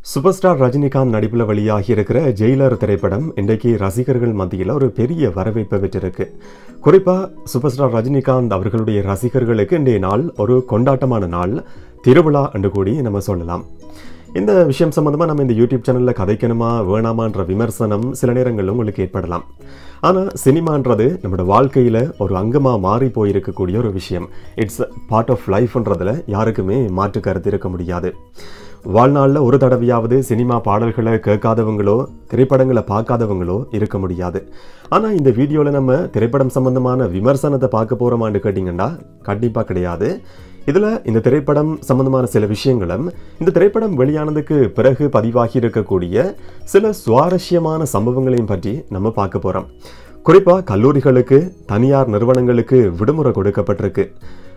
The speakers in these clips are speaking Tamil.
சூப்பர் ஸ்டார் ரஜினிகாந்த் நடிப்பில் வெளியாகி இருக்கிற ஜெயிலர் திரைப்படம் இன்றைக்கு ரசிகர்கள் மத்தியில் ஒரு பெரிய வரவேற்பை பெற்றிருக்கு குறிப்பாக சூப்பர் ஸ்டார் ரஜினிகாந்த் அவர்களுடைய ரசிகர்களுக்கு இன்றைய நாள் ஒரு கொண்டாட்டமான நாள் திருவிழா என்று கூடி நம்ம சொல்லலாம் இந்த விஷயம் சம்மந்தமாக நம்ம இந்த யூடியூப் சேனலில் கதைக்கணுமா வேணாமான்ற விமர்சனம் சில நேரங்களில் உங்களுக்கு ஏற்படலாம் ஆனால் சினிமான்றது நம்மளோட வாழ்க்கையில் ஒரு அங்கமாக மாறி போயிருக்கக்கூடிய ஒரு விஷயம் இட்ஸ் பார்ட் ஆஃப் லைஃப்ன்றதில் யாருக்குமே மாற்று கருத்து இருக்க முடியாது வாழ்நாளில் ஒரு தடவையாவது சினிமா பாடல்களை கேட்காதவங்களோ திரைப்படங்களை பார்க்காதவங்களோ இருக்க முடியாது ஆனால் இந்த வீடியோவில் நம்ம திரைப்படம் சம்பந்தமான விமர்சனத்தை பார்க்க போகிறோமான்னு கேட்டிங்கன்னா கண்டிப்பாக கிடையாது இதில் இந்த திரைப்படம் சம்பந்தமான சில விஷயங்களும் இந்த திரைப்படம் வெளியானதுக்கு பிறகு பதிவாகி இருக்கக்கூடிய சில சுவாரஸ்யமான சம்பவங்களையும் பற்றி நம்ம பார்க்க போகிறோம் குறிப்பாக கல்லூரிகளுக்கு தனியார் நிறுவனங்களுக்கு விடுமுறை கொடுக்கப்பட்டிருக்கு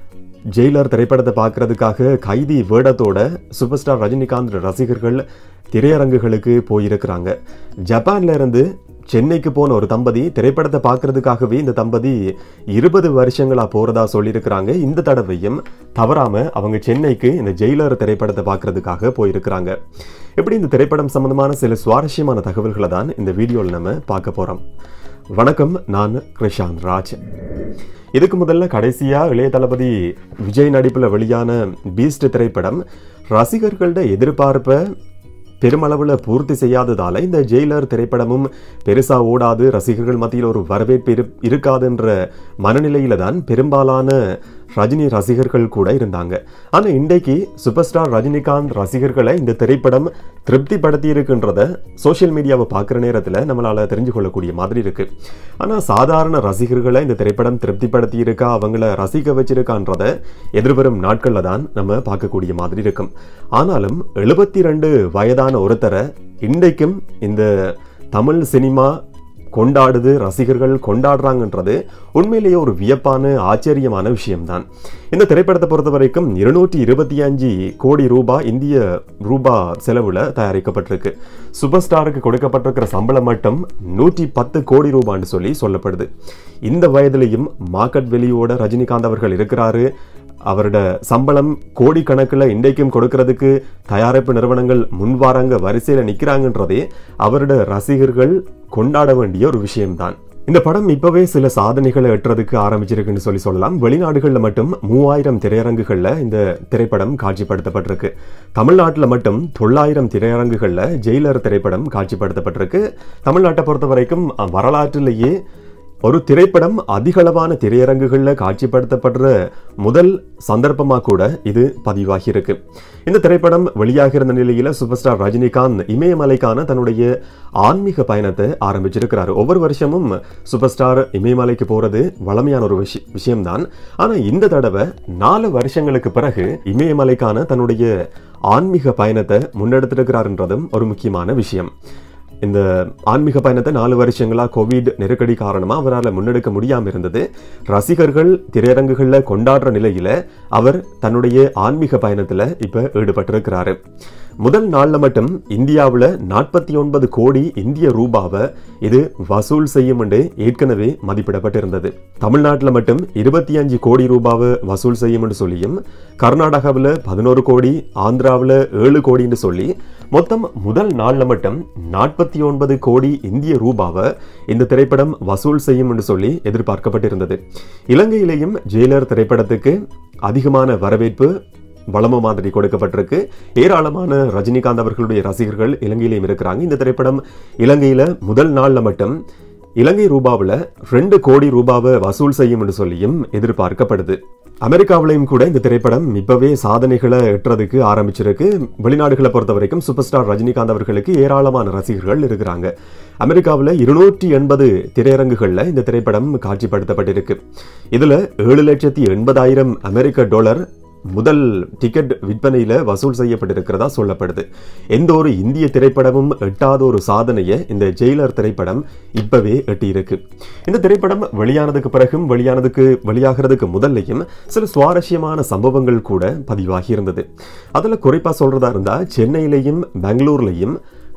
ஜெயிலர் திரைப்படத்தை பார்க்கறதுக்காக கைதி வேடத்தோட சூப்பர் ஸ்டார் ரஜினிகாந்த் ரசிகர்கள் திரையரங்குகளுக்கு போயிருக்கிறாங்க ஜப்பான்ல இருந்து சென்னைக்கு போன ஒரு தம்பதி திரைப்படத்தை பார்க்கறதுக்காகவே இந்த தம்பதி இருபது வருஷங்களா போறதா சொல்லியிருக்கிறாங்க இந்த தடவையும் தவறாம அவங்க சென்னைக்கு இந்த ஜெயிலர் திரைப்படத்தை பார்க்கறதுக்காக போயிருக்கிறாங்க எப்படி இந்த திரைப்படம் சம்பந்தமான சில சுவாரஸ்யமான தகவல்களை தான் இந்த வீடியோவில் நம்ம பார்க்க போறோம் வணக்கம் நான் கிருஷாந்த் ராஜ் இதுக்கு முதல்ல கடைசியா இளைய தளபதி விஜய் நடிப்புல வெளியான பீஸ்ட் திரைப்படம் ரசிகர்களோட எதிர்பார்ப்பை பெருமளவில் பூர்த்தி செய்யாததால இந்த ஜெயிலர் திரைப்படமும் பெருசா ஓடாது ரசிகர்கள் மத்தியில் ஒரு வரவேற்பு இரு இருக்காதுன்ற மனநிலையில தான் பெரும்பாலான ரஜினி ரசிகர்கள் கூட இருந்தாங்க ஆனா இன்றைக்கு சூப்பர் ஸ்டார் ரஜினிகாந்த் ரசிகர்களை இந்த திரைப்படம் திருப்திப்படுத்தி இருக்குன்றத சோசியல் மீடியாவை பார்க்குற நேரத்தில் நம்மளால தெரிஞ்சு கொள்ளக்கூடிய மாதிரி இருக்கு ஆனா சாதாரண ரசிகர்களை இந்த திரைப்படம் திருப்திப்படுத்தி இருக்கா அவங்கள ரசிக்க வச்சிருக்கான்றத எதிர்வரும் நாட்கள்ல தான் நம்ம பார்க்கக்கூடிய மாதிரி இருக்கும் ஆனாலும் எழுபத்தி ரெண்டு வயதான ஒருத்தரை இன்றைக்கும் இந்த தமிழ் சினிமா கொண்டாடுது ரசிகர்கள் கொண்டாடுறாங்கன்றது உண்மையிலேயே ஒரு வியப்பான ஆச்சரியமான விஷயம்தான் இந்த திரைப்படத்தை பொறுத்த வரைக்கும் இருநூற்றி இருபத்தி அஞ்சு கோடி ரூபாய் இந்திய ரூபா செலவுல தயாரிக்கப்பட்டிருக்கு சூப்பர் ஸ்டாருக்கு கொடுக்கப்பட்டிருக்கிற சம்பளம் மட்டும் நூற்றி பத்து கோடி ரூபான்னு சொல்லி சொல்லப்படுது இந்த வயதிலையும் மார்க்கெட் வெளியோட ரஜினிகாந்த் அவர்கள் இருக்கிறாரு அவரோட சம்பளம் கோடிக்கணக்கில் இன்றைக்கும் கொடுக்கறதுக்கு தயாரிப்பு நிறுவனங்கள் முன்வாராங்க வரிசையில் நிற்கிறாங்கன்றதே அவரோட ரசிகர்கள் கொண்டாட வேண்டிய ஒரு விஷயம்தான் இந்த படம் இப்பவே சில சாதனைகளை எட்டுறதுக்கு ஆரம்பிச்சிருக்குன்னு சொல்லி சொல்லலாம் வெளிநாடுகளில் மட்டும் மூவாயிரம் திரையரங்குகளில் இந்த திரைப்படம் காட்சிப்படுத்தப்பட்டிருக்கு தமிழ்நாட்டில் மட்டும் தொள்ளாயிரம் திரையரங்குகளில் ஜெயிலர் திரைப்படம் காட்சிப்படுத்தப்பட்டிருக்கு தமிழ்நாட்டை பொறுத்த வரைக்கும் வரலாற்றிலேயே ஒரு திரைப்படம் அதிகளவான திரையரங்குகளில் காட்சிப்படுத்தப்படுற முதல் சந்தர்ப்பமாக கூட இது பதிவாகி இருக்கு இந்த திரைப்படம் வெளியாகிருந்த நிலையில சூப்பர் ஸ்டார் ரஜினிகாந்த் இமயமலைக்கான தன்னுடைய ஆன்மீக பயணத்தை ஆரம்பிச்சிருக்கிறாரு ஒவ்வொரு வருஷமும் சூப்பர் ஸ்டார் இமயமலைக்கு போறது வளமையான ஒரு விஷயம் விஷயம்தான் ஆனா இந்த தடவை நாலு வருஷங்களுக்கு பிறகு இமயமலைக்கான தன்னுடைய ஆன்மீக பயணத்தை முன்னெடுத்திருக்கிறாருன்றதும் ஒரு முக்கியமான விஷயம் இந்த ஆன்மீக பயணத்தை நாலு வருஷங்களா கோவிட் நெருக்கடி காரணமா அவரால் முன்னெடுக்க முடியாம இருந்தது ரசிகர்கள் திரையரங்குகளில் கொண்டாடுற நிலையில அவர் தன்னுடைய ஆன்மீக பயணத்துல இப்ப ஈடுபட்டிருக்கிறாரு முதல் நாள்ல மட்டும் இந்தியாவில் நாற்பத்தி ஒன்பது கோடி இந்திய ரூபாவை இது வசூல் செய்யும் என்று ஏற்கனவே மதிப்பிடப்பட்டிருந்தது தமிழ்நாட்டில் மட்டும் இருபத்தி அஞ்சு கோடி ரூபாவை வசூல் செய்யும் என்று சொல்லியும் கர்நாடகாவில் பதினோரு கோடி ஆந்திராவில் ஏழு கோடின்னு சொல்லி மொத்தம் முதல் நாள்ல மட்டும் நாற்பத்தி ஒன்பது கோடி இந்திய ரூபாவை இந்த திரைப்படம் வசூல் செய்யும் என்று சொல்லி எதிர்பார்க்கப்பட்டிருந்தது இலங்கையிலேயும் ஜெயிலர் திரைப்படத்துக்கு அதிகமான வரவேற்பு வளம மாதிரி கொடுக்கப்பட்டிருக்கு ஏராளமான ரஜினிகாந்த் அவர்களுடைய ரசிகர்கள் இலங்கையிலையும் இருக்கிறாங்க இந்த திரைப்படம் இலங்கையில முதல் நாள்ல மட்டும் இலங்கை ரூபாவில் ரெண்டு கோடி ரூபாவை வசூல் செய்யும் என்று சொல்லியும் எதிர்பார்க்கப்படுது அமெரிக்காவிலையும் கூட இந்த திரைப்படம் இப்பவே சாதனைகளை எட்டுறதுக்கு ஆரம்பிச்சிருக்கு வெளிநாடுகளை பொறுத்த வரைக்கும் சூப்பர் ஸ்டார் ரஜினிகாந்த் அவர்களுக்கு ஏராளமான ரசிகர்கள் இருக்கிறாங்க அமெரிக்காவில் இருநூற்றி எண்பது திரையரங்குகளில் இந்த திரைப்படம் காட்சிப்படுத்தப்பட்டிருக்கு இதுல ஏழு லட்சத்தி எண்பதாயிரம் அமெரிக்க டாலர் முதல் டிக்கெட் விற்பனையில வசூல் செய்யப்பட்டிருக்கிறதா சொல்லப்படுது எந்த ஒரு இந்திய திரைப்படமும் எட்டாத ஒரு சாதனையை இந்த ஜெயிலர் திரைப்படம் இப்பவே எட்டியிருக்கு இந்த திரைப்படம் வெளியானதுக்கு பிறகும் வெளியானதுக்கு வெளியாகிறதுக்கு முதல்லையும் சில சுவாரஸ்யமான சம்பவங்கள் கூட பதிவாகி இருந்தது அதுல குறிப்பா சொல்றதா இருந்தா சென்னையிலையும் பெங்களூர்லையும்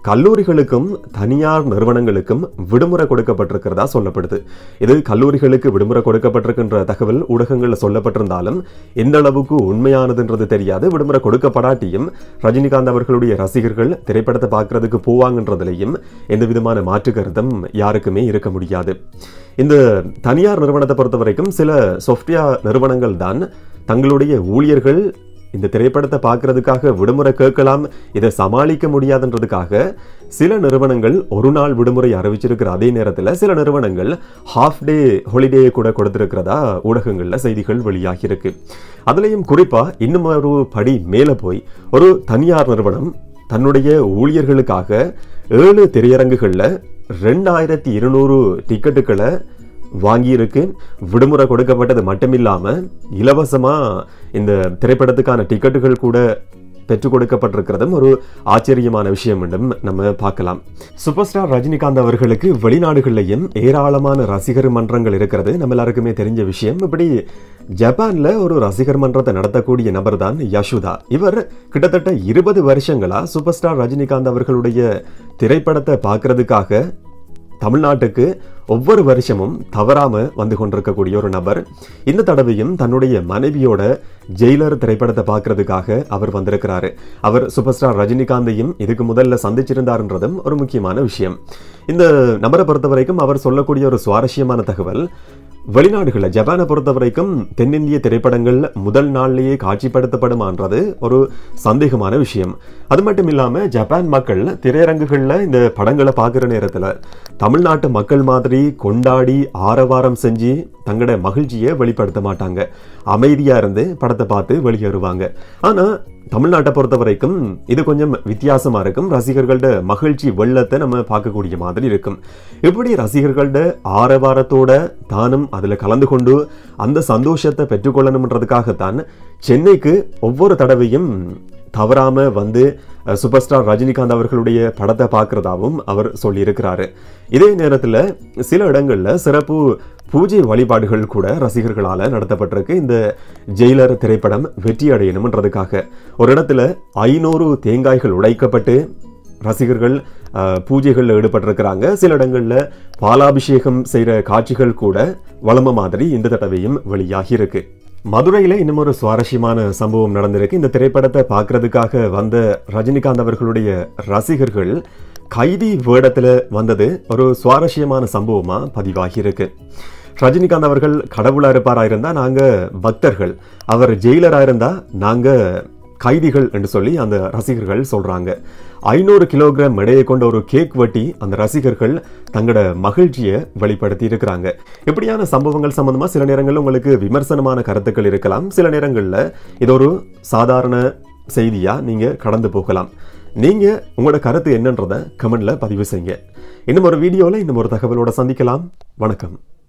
கல்லூரிகளுக்கும் தனியார் நிறுவனங்களுக்கும் விடுமுறை கொடுக்கப்பட்டிருக்கிறதா சொல்லப்படுது இது கல்லூரிகளுக்கு விடுமுறை கொடுக்கப்பட்டிருக்கின்ற தகவல் ஊடகங்களில் சொல்லப்பட்டிருந்தாலும் எந்த அளவுக்கு உண்மையானதுன்றது தெரியாது விடுமுறை கொடுக்கப்படாட்டியும் ரஜினிகாந்த் அவர்களுடைய ரசிகர்கள் திரைப்படத்தை பார்க்கறதுக்கு போவாங்கன்றதுலையும் எந்த விதமான மாற்று கருத்தும் யாருக்குமே இருக்க முடியாது இந்த தனியார் நிறுவனத்தை பொறுத்த வரைக்கும் சில சாஃப்ட்வேர் நிறுவனங்கள் தான் தங்களுடைய ஊழியர்கள் இந்த திரைப்படத்தை பார்க்கறதுக்காக விடுமுறை கேட்கலாம் இதை சமாளிக்க முடியாதுன்றதுக்காக சில நிறுவனங்கள் ஒரு நாள் விடுமுறை அறிவிச்சிருக்கிற அதே நேரத்தில் சில நிறுவனங்கள் ஹாஃப் டே ஹாலிடே கூட கொடுத்திருக்கிறதா ஊடகங்களில் செய்திகள் வெளியாகியிருக்கு அதுலேயும் குறிப்பாக இன்னும் ஒரு படி மேலே போய் ஒரு தனியார் நிறுவனம் தன்னுடைய ஊழியர்களுக்காக ஏழு திரையரங்குகளில் ரெண்டாயிரத்தி இருநூறு டிக்கெட்டுகளை வாங்கியிருக்கு விடுமுறை கொடுக்கப்பட்டது மட்டுமில்லாம இலவசமா இந்த திரைப்படத்துக்கான டிக்கெட்டுகள் கூட பெற்றுக் கொடுக்கப்பட்டிருக்கிறதும் ஒரு ஆச்சரியமான விஷயம் என்றும் நம்ம பார்க்கலாம் சூப்பர் ஸ்டார் ரஜினிகாந்த் அவர்களுக்கு வெளிநாடுகளிலையும் ஏராளமான ரசிகர் மன்றங்கள் இருக்கிறது நம்ம எல்லாருக்குமே தெரிஞ்ச விஷயம் இப்படி ஜப்பான்ல ஒரு ரசிகர் மன்றத்தை நடத்தக்கூடிய நபர் தான் யசுதா இவர் கிட்டத்தட்ட இருபது வருஷங்களா சூப்பர் ஸ்டார் ரஜினிகாந்த் அவர்களுடைய திரைப்படத்தை பார்க்கறதுக்காக தமிழ்நாட்டுக்கு ஒவ்வொரு வருஷமும் தவறாம வந்து கொண்டிருக்கக்கூடிய ஒரு நபர் இந்த தடவையும் தன்னுடைய மனைவியோட ஜெயிலர் திரைப்படத்தை பார்க்கறதுக்காக அவர் வந்திருக்கிறாரு அவர் சூப்பர் ஸ்டார் ரஜினிகாந்தையும் இதுக்கு முதல்ல சந்திச்சிருந்தாருன்றதும் ஒரு முக்கியமான விஷயம் இந்த நபரை பொறுத்த வரைக்கும் அவர் சொல்லக்கூடிய ஒரு சுவாரஸ்யமான தகவல் வெளிநாடுகளில் ஜப்பானை பொறுத்த வரைக்கும் தென்னிந்திய திரைப்படங்கள் முதல் நாள்லேயே காட்சிப்படுத்தப்படுமான்றது ஒரு சந்தேகமான விஷயம் அது மட்டும் இல்லாமல் ஜப்பான் மக்கள் திரையரங்குகளில் இந்த படங்களை பார்க்குற நேரத்தில் தமிழ்நாட்டு மக்கள் மாதிரி கொண்டாடி ஆரவாரம் செஞ்சு தங்களோட மகிழ்ச்சியை வெளிப்படுத்த மாட்டாங்க அமைதியாக இருந்து படத்தை பார்த்து வெளியேறுவாங்க ஆனால் தமிழ்நாட்டை பொறுத்த வரைக்கும் இது கொஞ்சம் வித்தியாசமா இருக்கும் ரசிகர்களோட மகிழ்ச்சி வெள்ளத்தை நம்ம பார்க்கக்கூடிய மாதிரி இருக்கும் இப்படி ரசிகர்களோட ஆரவாரத்தோட தானும் அதில் கலந்து கொண்டு அந்த சந்தோஷத்தை பெற்றுக்கொள்ளணுன்றதுக்காகத்தான் சென்னைக்கு ஒவ்வொரு தடவையும் தவறாம வந்து அஹ், சூப்பர் ஸ்டார் ரஜினிகாந்த் அவர்களுடைய படத்தை பார்க்கறதாவும் அவர் சொல்லியிருக்கிறாரு இதே நேரத்தில் சில இடங்கள்ல சிறப்பு பூஜை வழிபாடுகள் கூட ரசிகர்களால் நடத்தப்பட்டிருக்கு இந்த ஜெயிலர் திரைப்படம் வெற்றி அடையணும்ன்றதுக்காக ஒரு இடத்துல ஐநூறு தேங்காய்கள் உடைக்கப்பட்டு ரசிகர்கள் அஹ், பூஜைகளில் ஈடுபட்டிருக்கிறாங்க சில இடங்களில் பாலாபிஷேகம் செய்கிற காட்சிகள் கூட வளம மாதிரி இந்த தடவையும் வெளியாகி இருக்கு மதுரையில் இன்னும் ஒரு சுவாரஸ்யமான சம்பவம் நடந்திருக்கு இந்த திரைப்படத்தை பார்க்கறதுக்காக வந்த ரஜினிகாந்த் அவர்களுடைய ரசிகர்கள் கைதி வேடத்தில் வந்தது ஒரு சுவாரஸ்யமான சம்பவமா பதிவாகி இருக்கு ரஜினிகாந்த் அவர்கள் கடவுளா இருப்பாரா இருந்தா நாங்க பக்தர்கள் அவர் ஜெயிலரா இருந்தா நாங்க கைதிகள் என்று சொல்லி அந்த ரசிகர்கள் சொல்றாங்க ஐநூறு கிலோகிராம் எடையை கொண்ட ஒரு கேக் வெட்டி அந்த ரசிகர்கள் தங்களோட மகிழ்ச்சியை வெளிப்படுத்தி இருக்கிறாங்க இப்படியான சம்பவங்கள் சம்பந்தமா சில நேரங்களில் உங்களுக்கு விமர்சனமான கருத்துக்கள் இருக்கலாம் சில நேரங்களில் இது ஒரு சாதாரண செய்தியா நீங்க கடந்து போகலாம் நீங்க உங்களோட கருத்து என்னன்றதை கமெண்ட்ல பதிவு செய்யுங்க இன்னும் ஒரு வீடியோல இன்னும் ஒரு தகவலோட சந்திக்கலாம் வணக்கம்